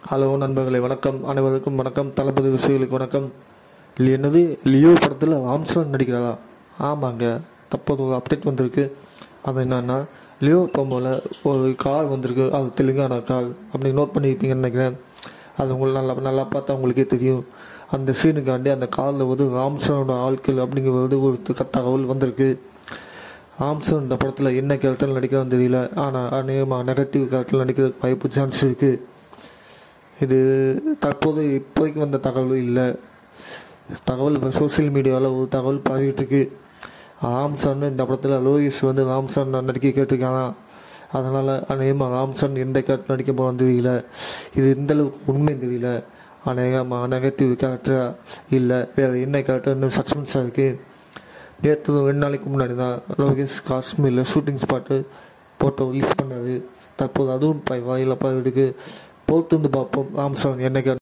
hello நண்பர்களே வணக்கம் அனைவருக்கும் வணக்கம் தளபதி விஷயங்களுக்கு வணக்கம் இல்லை என்னது லியோ படத்தில் ராம்சரன் நடிக்கிறதா ஆமாங்க தற்போது ஒரு அப்டேட் வந்திருக்கு அது என்னன்னா லியோ ப்ரோமோவில் ஒரு கார் வந்திருக்கு அது தெலுங்கானா கார் அப்படி நோட் பண்ணியிருப்பீங்கன்னு நினைக்கிறேன் அது உங்களுக்கு நல்லா நல்லா பார்த்தா உங்களுக்கே தெரியும் அந்த சீனுக்காண்டி அந்த காரில் வந்து ராம்சரனோட ஆட்கள் அப்படிங்கிறது ஒரு த- தகவல் வந்திருக்கு ராம்சரன் இந்த படத்தில் என்ன கேரக்டர் நடிக்கிறான்னு தெரியல ஆனால் அநேகமாக நெகட்டிவ் கேரக்டர் நடிக்கிறதுக்கு வாய்ப்பு சான்ஸ் இருக்குது இது தற்போது இப்போதைக்கு வந்த தகவல் இல்லை தகவல் சோஷியல் மீடியாவில் ஒரு தகவல் பரவிட்டு இருக்கு ராம்சன் இந்த படத்தில் லோகேஷ் வந்து ராம்சன் நடிக்க கேட்டிருக்காங்க அதனால் அநேகமாக ராம்சன் எந்த கேரக்டர் நடிக்க போகிறது தெரியல இது எந்த அளவுக்கு உண்மை தெரியல அநேகமாக நெகட்டிவ் கேரக்டரா இல்லை வேறு என்ன கேரக்டர்னு சஸ்பென்ஸாக இருக்குது நேற்று ரெண்டு நாளைக்கு முன்னாடி தான் லோகேஷ் காஷ்மீரில் ஷூட்டிங் ஸ்பாட்டு ஃபோட்டோ ரிலீஸ் பண்ணாரு தற்போது அதுவும் ப- வாயில பரவிடுக்கு பொறுத்து வந்து பார்ப்போம் ராம்சரன் என்ன கேரக்டர்